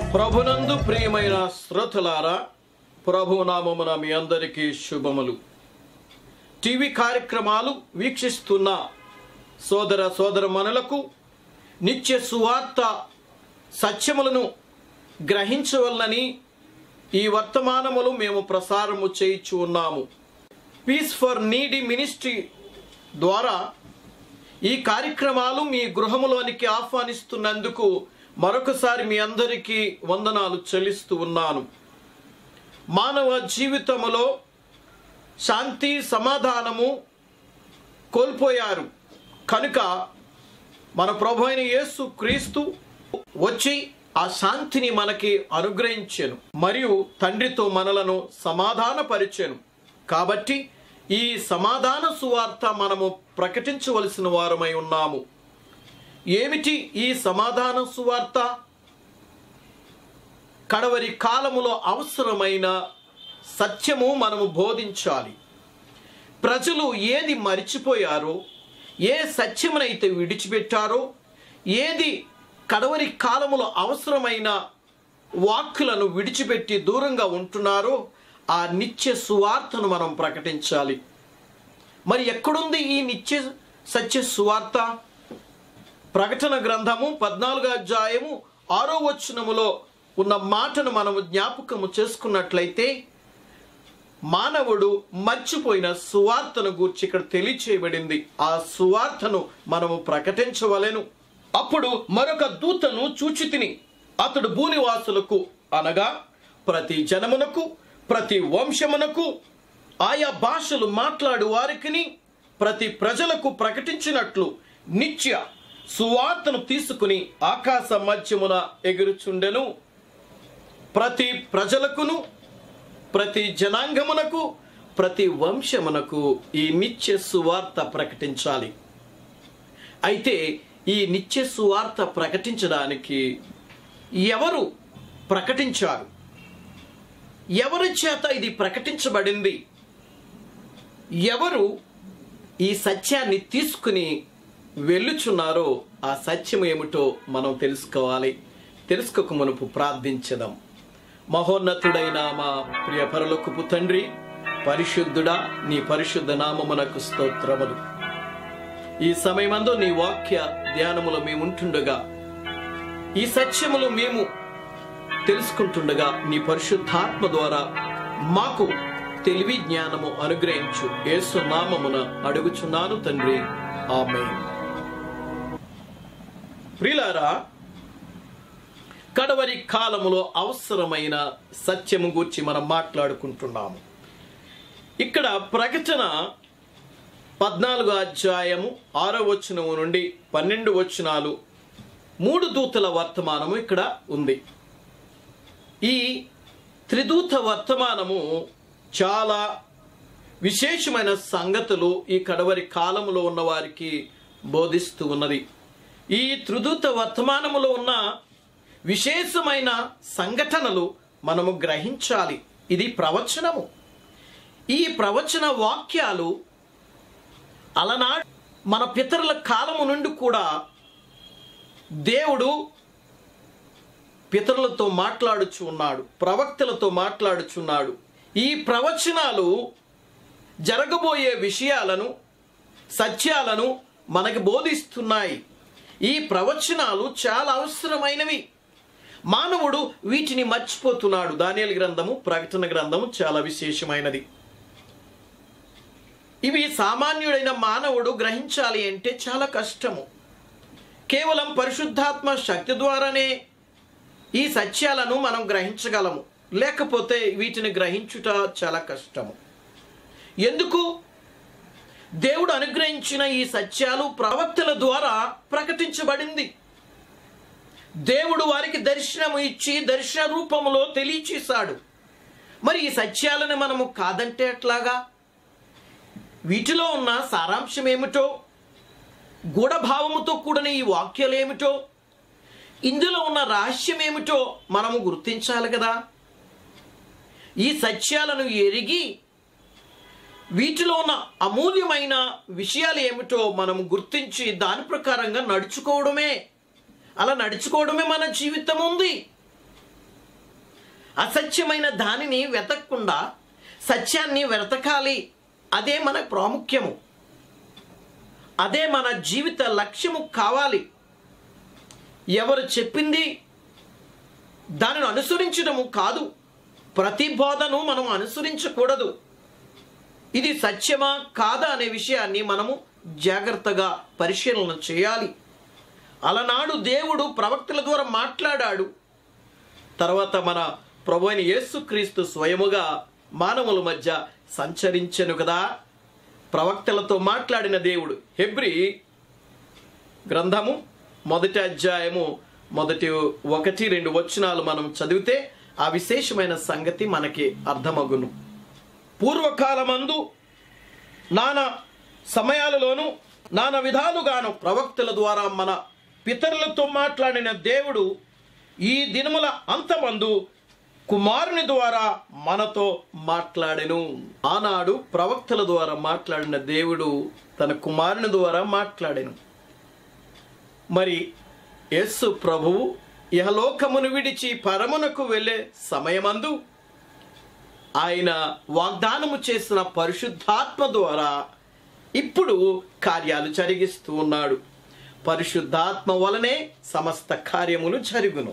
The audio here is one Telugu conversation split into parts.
ప్రభునందు ప్రియమైన శ్రోతలారా ప్రభు నామమున మీ అందరికీ శుభములు టీవీ కార్యక్రమాలు వీక్షిస్తున్న సోదర సోదరమణులకు నిత్య సువార్త సత్యములను గ్రహించవలనని ఈ వర్తమానములు మేము ప్రసారము చేయించు ఉన్నాము పీస్ ఫర్ నీడి మినిస్ట్రీ ద్వారా ఈ కార్యక్రమాలు మీ గృహములోనికి ఆహ్వానిస్తున్నందుకు మరొకసారి మీ అందరికీ వందనాలు చెల్లిస్తూ ఉన్నాను మానవ జీవితములో శాంతి సమాధానము కోల్పోయారు కనుక మన ప్రభు అయిన యేసు క్రీస్తు వచ్చి ఆ శాంతిని మనకి అనుగ్రహించాను మరియు తండ్రితో మనలను సమాధానపరిచాను కాబట్టి ఈ సమాధాన సువార్త మనము ప్రకటించవలసిన వారమై ఉన్నాము ఏమిటి ఈ సమాధాన సువార్త కడవరి కాలములో అవసరమైన సత్యము మనము బోధించాలి ప్రజలు ఏది మరిచిపోయారో ఏ సత్యమునైతే విడిచిపెట్టారో ఏది కడవరి కాలములో అవసరమైన వాక్కులను విడిచిపెట్టి దూరంగా ఉంటున్నారో ఆ నిత్య సువార్తను మనం ప్రకటించాలి మరి ఎక్కడుంది ఈ నిత్య సత్య సువార్త ప్రకటన గ్రంథము పద్నాలుగో అధ్యాయము ఆరో వచనములో ఉన్న మాటను మనము జ్ఞాపకము చేసుకున్నట్లయితే మానవుడు మర్చిపోయిన సువార్తను గూర్చి ఇక్కడ తెలియచేయబడింది ఆ సువార్తను మనము ప్రకటించవలెను అప్పుడు మరొక దూతను చూచితిని అతడు భూనివాసులకు అనగా ప్రతి జనమునకు ప్రతి వంశమునకు ఆయా భాషలు మాట్లాడు వారికిని ప్రతి ప్రజలకు ప్రకటించినట్లు నిత్య సువార్తను తీసుకుని ఆకాశ మధ్యమున ఎగురుచుండెను ప్రతి ప్రజలకును ప్రతి జనాంగమునకు ప్రతి వంశమునకు ఈ నిత్య సువార్త ప్రకటించాలి అయితే ఈ నిత్య సువార్త ప్రకటించడానికి ఎవరు ప్రకటించారు ఎవరి చేత ఇది ప్రకటించబడింది ఎవరు ఈ సత్యాన్ని తీసుకుని వెళ్ళుచున్నారో ఆ సత్యం ఏమిటో మనం తెలుసుకోవాలి తెలుసుకోక మునుపు ప్రార్థించదాం మహోన్నతుడైన మా ప్రియ పరలోకపు తండ్రి పరిశుద్ధుడా నీ పరిశుద్ధ నామమునకు స్తోత్రములు ఈ సమయమందు నీ వాక్య ధ్యానములో మేము ఉంటుండగా ఈ సత్యములు మేము తెలుసుకుంటుండగా నీ పరిశుద్ధాత్మ ద్వారా మాకు తెలివి జ్ఞానము అనుగ్రహించు యేసు నామమున అడుగుచున్నాను తండ్రి ఆమె ప్రిలారా కడవరి కాలములో అవసరమైన సత్యము గురించి మనం మాట్లాడుకుంటున్నాము ఇక్కడ ప్రకటన పద్నాలుగో అధ్యాయము ఆరో వచనము నుండి పన్నెండు వచనాలు మూడు దూతల వర్తమానము ఇక్కడ ఉంది ఈ త్రిదూత వర్తమానము చాలా విశేషమైన సంగతులు ఈ కడవరి కాలములో ఉన్న వారికి బోధిస్తూ ఉన్నది ఈ త్రిదూత వర్తమానములో ఉన్న విశేషమైన సంఘటనలు మనము గ్రహించాలి ఇది ప్రవచనము ఈ ప్రవచన వాక్యాలు అలనాడు మన పితరుల కాలము నుండి కూడా దేవుడు పితరులతో మాట్లాడుచు ఉన్నాడు ప్రవక్తలతో మాట్లాడుచున్నాడు ఈ ప్రవచనాలు జరగబోయే విషయాలను సత్యాలను మనకి బోధిస్తున్నాయి ఈ ప్రవచనాలు చాలా అవసరమైనవి మానవుడు వీటిని మర్చిపోతున్నాడు దానియలు గ్రంథము ప్రకటన గ్రంథము చాలా విశేషమైనది ఇవి సామాన్యుడైన మానవుడు గ్రహించాలి అంటే చాలా కష్టము కేవలం పరిశుద్ధాత్మ శక్తి ద్వారానే ఈ సత్యాలను మనం గ్రహించగలము లేకపోతే వీటిని గ్రహించుట చాలా కష్టము ఎందుకు దేవుడు అనుగ్రహించిన ఈ సత్యాలు ప్రవక్తల ద్వారా ప్రకటించబడింది దేవుడు వారికి దర్శనము ఇచ్చి దర్శన రూపంలో తెలియచేశాడు మరి ఈ సత్యాలను మనము కాదంటే ఎట్లాగా వీటిలో ఉన్న సారాంశం ఏమిటో గూఢభావముతో కూడిన ఈ వాక్యాలు ఏమిటో ఇందులో ఉన్న రహస్యం ఏమిటో మనము గుర్తించాలి కదా ఈ సత్యాలను ఎరిగి వీటిలో ఉన్న అమూల్యమైన విషయాలు ఏమిటో మనం గుర్తించి దాని ప్రకారంగా నడుచుకోవడమే అలా నడుచుకోవడమే మన జీవితం ఉంది అసత్యమైన దానిని వెతకకుండా సత్యాన్ని వెతకాలి అదే మన ప్రాముఖ్యము అదే మన జీవిత లక్ష్యము కావాలి ఎవరు చెప్పింది దానిని అనుసరించడము కాదు ప్రతి బోధను మనం అనుసరించకూడదు ఇది సత్యమా కాదా అనే విషయాన్ని మనము జాగ్రత్తగా పరిశీలన చేయాలి అలనాడు దేవుడు ప్రవక్తల ద్వారా మాట్లాడాడు తర్వాత మన ప్రభు అయిన యేసుక్రీస్తు స్వయముగా మానవుల మధ్య సంచరించెను కదా ప్రవక్తలతో మాట్లాడిన దేవుడు హెబ్రి గ్రంథము మొదటి అధ్యాయము మొదటి ఒకటి రెండు వచనాలు మనం చదివితే ఆ విశేషమైన సంగతి మనకి అర్థమగును పూర్వకాలమందు నానా సమయాలలోను నానా విధాలుగాను ప్రవక్తల ద్వారా మన పితరులతో మాట్లాడిన దేవుడు ఈ దినముల అంతమందు కుమారుని ద్వారా మనతో మాట్లాడెను ఆనాడు ప్రవక్తల ద్వారా మాట్లాడిన దేవుడు తన కుమారుని ద్వారా మాట్లాడెను మరి యేసు ప్రభువు ఇహలోకమును విడిచి పరమునకు వెళ్ళే సమయమందు ఆయన వాగ్దానము చేసిన పరిశుద్ధాత్మ ద్వారా ఇప్పుడు కార్యాలు జరిగిస్తూ ఉన్నాడు పరిశుద్ధాత్మ వలనే సమస్త కార్యములు జరుగును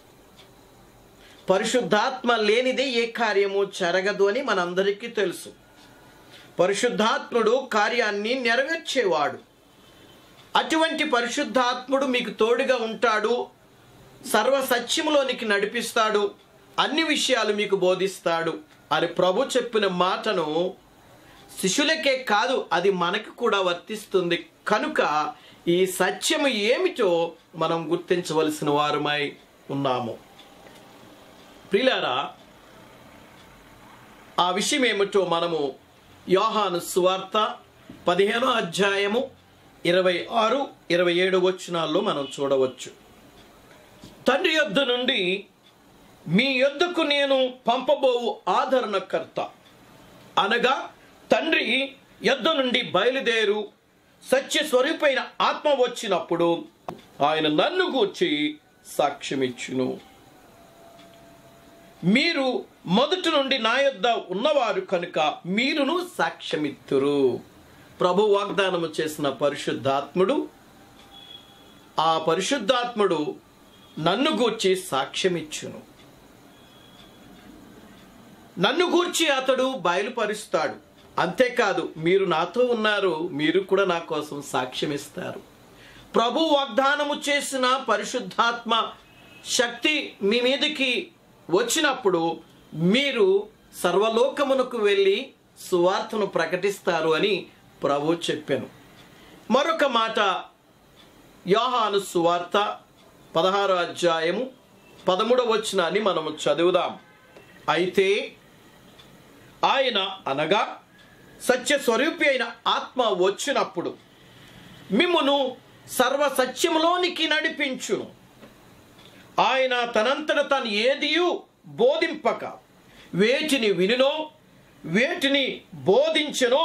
పరిశుద్ధాత్మ లేనిదే ఏ కార్యము జరగదు అని మనందరికీ తెలుసు పరిశుద్ధాత్ముడు కార్యాన్ని నెరవేర్చేవాడు అటువంటి పరిశుద్ధాత్ముడు మీకు తోడుగా ఉంటాడు సర్వ సత్యములోనికి నడిపిస్తాడు అన్ని విషయాలు మీకు బోధిస్తాడు అని ప్రభు చెప్పిన మాటను శిష్యులకే కాదు అది మనకు కూడా వర్తిస్తుంది కనుక ఈ సత్యము ఏమిటో మనం గుర్తించవలసిన వారమై ఉన్నాము ప్రిలారా ఆ విషయం ఏమిటో మనము యోహాను సువార్త పదిహేనో అధ్యాయము ఇరవై ఆరు ఇరవై ఏడు వచనాల్లో మనం చూడవచ్చు తండ్రి యొద్ద నుండి మీ యొద్దకు నేను పంపబోవు ఆదరణకర్త అనగా తండ్రి యొద్ద నుండి బయలుదేరు సత్య స్వరూపైన ఆత్మ వచ్చినప్పుడు ఆయన నన్ను గూర్చి సాక్ష్యమిచ్చును మీరు మొదటి నుండి నా యొద్ద ఉన్నవారు కనుక మీరును సాక్ష్యమిత్తురు ప్రభు వాగ్దానము చేసిన పరిశుద్ధాత్ముడు ఆ పరిశుద్ధాత్ముడు నన్ను గూర్చి సాక్ష్యమిచ్చును నన్ను గూర్చి అతడు బయలుపరుస్తాడు అంతేకాదు మీరు నాతో ఉన్నారు మీరు కూడా నా కోసం సాక్ష్యమిస్తారు ప్రభు వాగ్దానము చేసిన పరిశుద్ధాత్మ శక్తి మీ మీదకి వచ్చినప్పుడు మీరు సర్వలోకమునకు వెళ్ళి సువార్తను ప్రకటిస్తారు అని ప్రభు చెప్పాను మరొక మాట యోహాను సువార్త పదహారో అధ్యాయము పదమూడవ వచనాన్ని మనము చదువుదాం అయితే ఆయన అనగా సత్య స్వరూపి అయిన ఆత్మ వచ్చినప్పుడు మిమ్మును సర్వ సత్యములోనికి నడిపించును ఆయన తనంతట తను ఏదియు బోధింపక వేటిని వినునో వేటిని బోధించెనో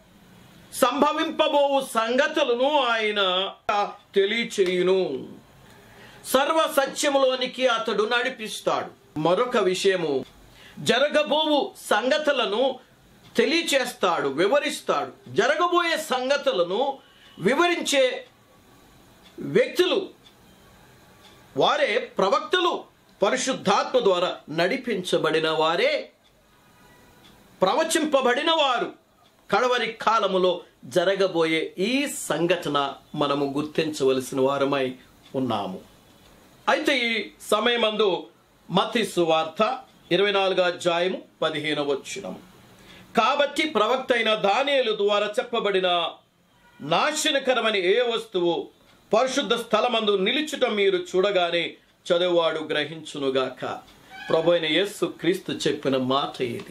సంభవింపబోవు సంగతులను ఆయన తెలియచేయును సర్వ సత్యములోనికి అతడు నడిపిస్తాడు మరొక విషయము జరగబోవు సంగతులను తెలియచేస్తాడు వివరిస్తాడు జరగబోయే సంగతులను వివరించే వ్యక్తులు వారే ప్రవక్తలు పరిశుద్ధాత్మ ద్వారా నడిపించబడిన వారే ప్రవచింపబడిన వారు కడవరి కాలములో జరగబోయే ఈ సంఘటన మనము గుర్తించవలసిన వారమై ఉన్నాము అయితే ఈ సమయమందు మతి సువార్త ఇరవై నాలుగో అధ్యాయము పదిహేను వచ్చినము కాబట్టి ప్రవక్త అయిన దానియేలు ద్వారా చెప్పబడిన నాశనకరమని ఏ వస్తువు పరిశుద్ధ స్థలమందు నిలుచుట మీరు చూడగానే చదువువాడు గ్రహించునుగాక ప్రభు అయిన యేసు క్రీస్తు చెప్పిన మాట ఇది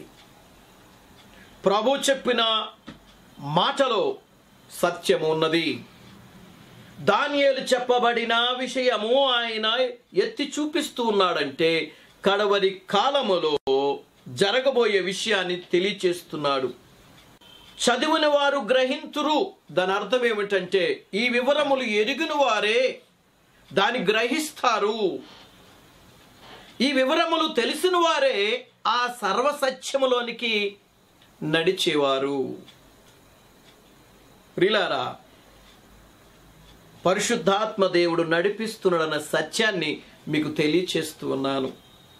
ప్రభు చెప్పిన మాటలో సత్యము ఉన్నది దానియేలు చెప్పబడిన విషయము ఆయన ఎత్తి చూపిస్తూ ఉన్నాడంటే కడవరి కాలములో జరగబోయే విషయాన్ని తెలియచేస్తున్నాడు చదివిన వారు గ్రహింతురు దాని అర్థం ఏమిటంటే ఈ వివరములు ఎరిగిన వారే దాన్ని గ్రహిస్తారు ఈ వివరములు తెలిసిన వారే ఆ సర్వసత్యములోనికి నడిచేవారు ప్రిలారా పరిశుద్ధాత్మ దేవుడు నడిపిస్తున్నాడన్న సత్యాన్ని మీకు తెలియచేస్తూ ఉన్నాను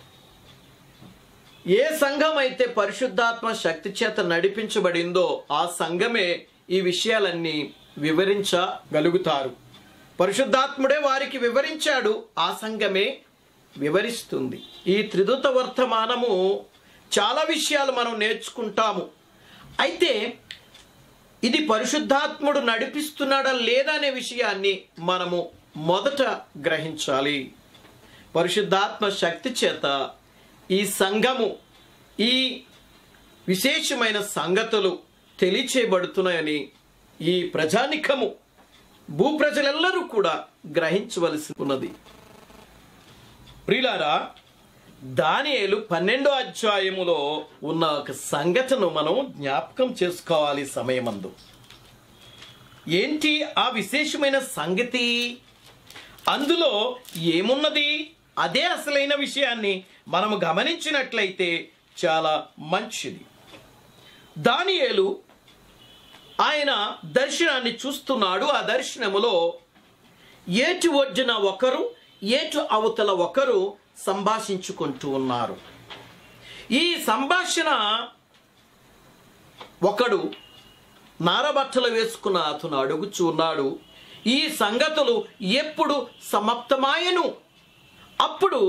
ఏ సంఘం అయితే పరిశుద్ధాత్మ శక్తి చేత నడిపించబడిందో ఆ సంఘమే ఈ విషయాలన్నీ వివరించగలుగుతారు పరిశుద్ధాత్ముడే వారికి వివరించాడు ఆ సంఘమే వివరిస్తుంది ఈ త్రిదుత వర్తమానము చాలా విషయాలు మనం నేర్చుకుంటాము అయితే ఇది పరిశుద్ధాత్ముడు నడిపిస్తున్నాడా లేదా అనే విషయాన్ని మనము మొదట గ్రహించాలి పరిశుద్ధాత్మ శక్తి చేత ఈ సంఘము ఈ విశేషమైన సంగతులు తెలియచేయబడుతున్నాయని ఈ ప్రజానికము భూప్రజలెల్లరూ కూడా గ్రహించవలసి ఉన్నది ప్రిలారా దానియేలు పన్నెండో అధ్యాయములో ఉన్న ఒక సంఘటన మనం జ్ఞాపకం చేసుకోవాలి ఈ సమయమందు ఏంటి ఆ విశేషమైన సంగతి అందులో ఏమున్నది అదే అసలైన విషయాన్ని మనము గమనించినట్లయితే చాలా మంచిది దానియేలు ఆయన దర్శనాన్ని చూస్తున్నాడు ఆ దర్శనములో ఏటి ఒడ్డున ఒకరు ఏటు అవతల ఒకరు సంభాషించుకుంటూ ఉన్నారు ఈ సంభాషణ ఒకడు నారబట్టలు వేసుకున్న అతను అడుగుచూ ఉన్నాడు ఈ సంగతులు ఎప్పుడు సమాప్తమాయను అప్పుడు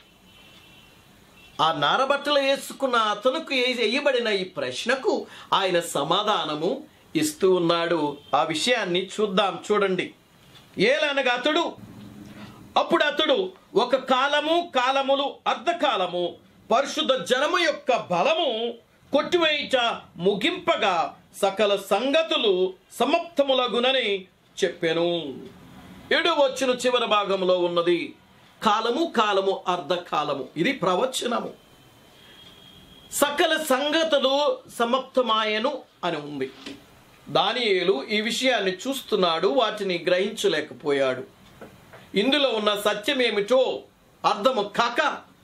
ఆ నారబట్టలు వేసుకున్న అతనుకు వేయబడిన ఈ ప్రశ్నకు ఆయన సమాధానము ఇస్తూ ఉన్నాడు ఆ విషయాన్ని చూద్దాం చూడండి ఏలనగా అతడు అప్పుడు అతడు ఒక కాలము కాలములు అర్ధకాలము పరిశుద్ధ జనము యొక్క బలము కొట్టివేయుట ముగింపగా సకల సంగతులు సమాప్తములగునని చెప్పాను ఏడు వచ్చిన చివరి భాగంలో ఉన్నది కాలము కాలము అర్ధకాలము ఇది ప్రవచనము సకల సంగతులు సమాప్తమాయను అని ఉంది దానియేలు ఈ విషయాన్ని చూస్తున్నాడు వాటిని గ్రహించలేకపోయాడు ఇందులో ఉన్న సత్యమేమిటో అర్థము కాక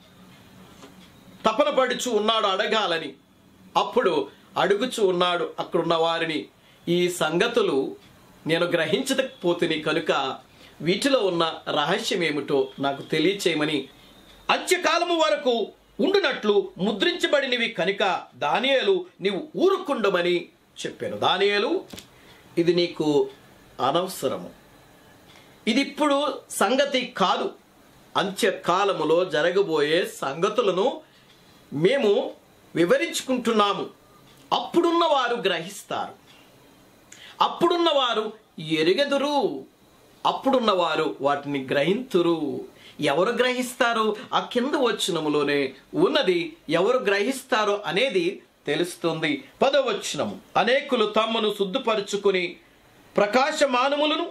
తపన పడుచు ఉన్నాడు అడగాలని అప్పుడు అడుగుచు ఉన్నాడు అక్కడున్న వారిని ఈ సంగతులు నేను గ్రహించకపోతుని కనుక వీటిలో ఉన్న రహస్యం ఏమిటో నాకు తెలియచేయమని అంత్యకాలము వరకు ఉండునట్లు ముద్రించబడినవి కనుక దానియేలు నీవు ఊరుకుండమని చెప్పాను దానియేలు ఇది నీకు అనవసరము ఇది ఇప్పుడు సంగతి కాదు అంత్యకాలములో జరగబోయే సంగతులను మేము వివరించుకుంటున్నాము అప్పుడున్న వారు గ్రహిస్తారు అప్పుడున్న వారు ఎరుగెదురు అప్పుడున్న వారు వాటిని గ్రహింతురు ఎవరు గ్రహిస్తారు ఆ కింద వచనములోనే ఉన్నది ఎవరు గ్రహిస్తారో అనేది తెలుస్తుంది పదవచనము అనేకులు తమ్మను శుద్ధపరుచుకుని ప్రకాశమానములను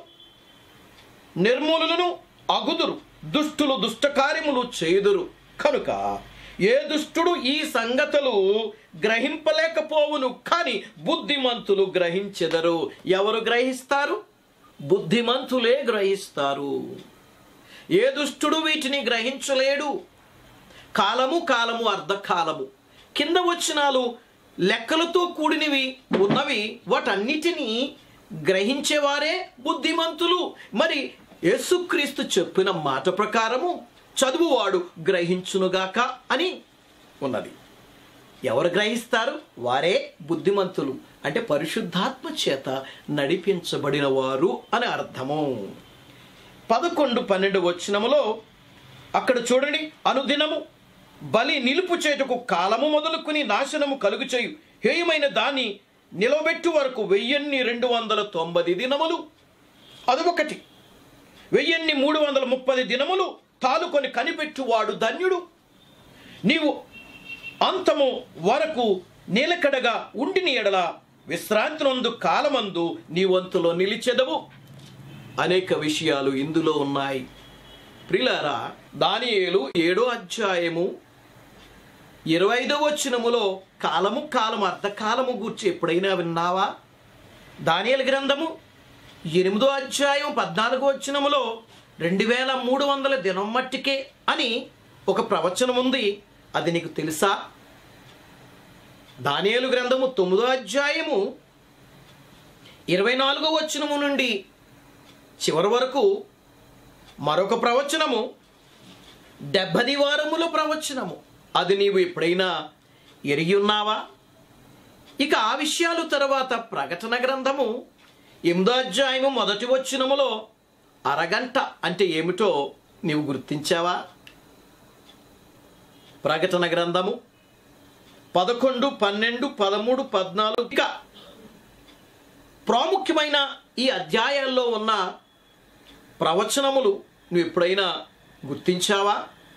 నిర్మూలులను అగుదురు దుష్టులు దుష్టకార్యములు చేయుదురు కనుక ఏ దుష్టుడు ఈ సంగతులు గ్రహింపలేకపోవును కానీ బుద్ధిమంతులు గ్రహించెదరు ఎవరు గ్రహిస్తారు బుద్ధిమంతులే గ్రహిస్తారు ఏ దుష్టుడు వీటిని గ్రహించలేడు కాలము కాలము అర్ధకాలము కింద వచ్చినాలు లెక్కలతో కూడినవి ఉన్నవి వాటన్నిటినీ గ్రహించేవారే బుద్ధిమంతులు మరి యేసుక్రీస్తు చెప్పిన మాట ప్రకారము చదువువాడు గ్రహించునుగాక అని ఉన్నది ఎవరు గ్రహిస్తారు వారే బుద్ధిమంతులు అంటే పరిశుద్ధాత్మ చేత నడిపించబడిన వారు అని అర్థము పదకొండు పన్నెండు వచ్చినములో అక్కడ చూడండి అనుదినము బలి నిలుపు చేటుకు కాలము మొదలుకుని నాశనము కలుగు చేయు హేయమైన దాన్ని నిలబెట్టు వరకు వెయ్యిన్ని రెండు వందల తొంభై దినములు అదొకటి వెయ్యిన్ని మూడు వందల ముప్పది దినములు తాలుకొని కనిపెట్టువాడు ధన్యుడు నీవు అంతము వరకు నిలకడగా ఉండిని ఎడల విశ్రాంతినందు కాలమందు నీ వంతులో నిలిచెదవు అనేక విషయాలు ఇందులో ఉన్నాయి ప్రిలారా దానియేలు ఏడో అధ్యాయము ఇరవై ఐదో వచనములో కాలము కాలము అర్ధకాలము గూర్చి ఎప్పుడైనా విన్నావా దానియేలు గ్రంథము ఎనిమిదో అధ్యాయం పద్నాలుగో వచనములో రెండు వేల మూడు వందల దినం మట్టికే అని ఒక ప్రవచనం ఉంది అది నీకు తెలుసా దానియేలు గ్రంథము తొమ్మిదో అధ్యాయము ఇరవై నాలుగో వచనము నుండి చివరి వరకు మరొక ప్రవచనము డెబ్బది వారముల ప్రవచనము అది నీవు ఎప్పుడైనా ఎరిగి ఉన్నావా ఇక ఆ విషయాలు తర్వాత ప్రకటన గ్రంథము ఎనిమిదో అధ్యాయము మొదటి వచనములో అరగంట అంటే ఏమిటో నీవు గుర్తించావా ప్రకటన గ్రంథము పదకొండు పన్నెండు పదమూడు పద్నాలుగు ఇక ప్రాముఖ్యమైన ఈ అధ్యాయాల్లో ఉన్న ప్రవచనములు నువ్వు ఎప్పుడైనా గుర్తించావా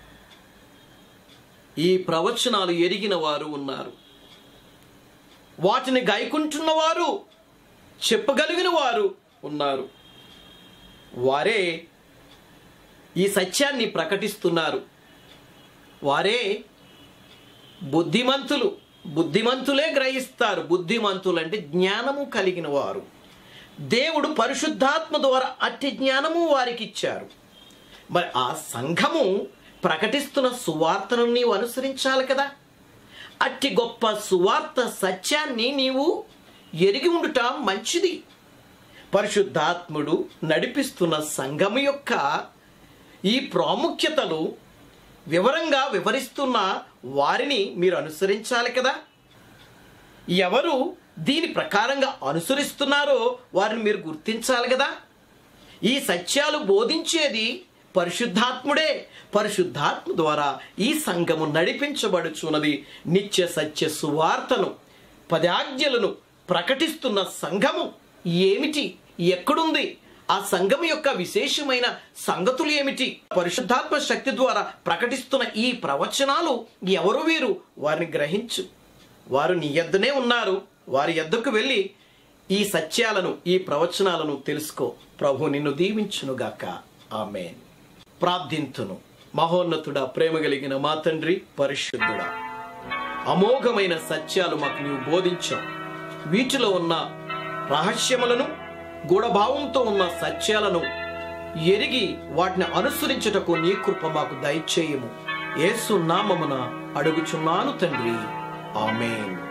ఈ ప్రవచనాలు ఎరిగిన వారు ఉన్నారు వాటిని గైకుంటున్న వారు చెప్పగలిగిన వారు ఉన్నారు వారే ఈ సత్యాన్ని ప్రకటిస్తున్నారు వారే బుద్ధిమంతులు బుద్ధిమంతులే గ్రహిస్తారు బుద్ధిమంతులు అంటే జ్ఞానము కలిగిన వారు దేవుడు పరిశుద్ధాత్మ ద్వారా అట్టి జ్ఞానము వారికి ఇచ్చారు మరి ఆ సంఘము ప్రకటిస్తున్న సువార్తను నీవు అనుసరించాలి కదా అట్టి గొప్ప సువార్త సత్యాన్ని నీవు ఎరిగి ఉండుట మంచిది పరిశుద్ధాత్ముడు నడిపిస్తున్న సంఘము యొక్క ఈ ప్రాముఖ్యతలు వివరంగా వివరిస్తున్న వారిని మీరు అనుసరించాలి కదా ఎవరు దీని ప్రకారంగా అనుసరిస్తున్నారో వారిని మీరు గుర్తించాలి కదా ఈ సత్యాలు బోధించేది పరిశుద్ధాత్ముడే పరిశుద్ధాత్మ ద్వారా ఈ సంఘము నడిపించబడుచున్నది నిత్య సత్య సువార్తను పదాజ్ఞలను ప్రకటిస్తున్న సంఘము ఏమిటి ఎక్కడుంది ఆ సంఘం యొక్క విశేషమైన సంగతులు ఏమిటి పరిశుద్ధాత్మ శక్తి ద్వారా ప్రకటిస్తున్న ఈ ప్రవచనాలు ఎవరు వీరు వారిని గ్రహించు వారు నీ ఎద్దనే ఉన్నారు వారి ఎద్దకు వెళ్ళి ఈ సత్యాలను ఈ ప్రవచనాలను తెలుసుకో ప్రభు నిన్ను దీవించునుగాక ఆమెన్ ప్రార్థింతును మహోన్నతుడా ప్రేమ కలిగిన మా తండ్రి పరిశుద్ధుడా అమోఘమైన సత్యాలు మాకు నీవు బోధించావు వీటిలో ఉన్న రహస్యములను గూఢభావంతో ఉన్న సత్యాలను ఎరిగి వాటిని అనుసరించుటకు నీ కృప మాకు దయచేయము యేసు నామమున అడుగుచున్నాను తండ్రి ఆమెన్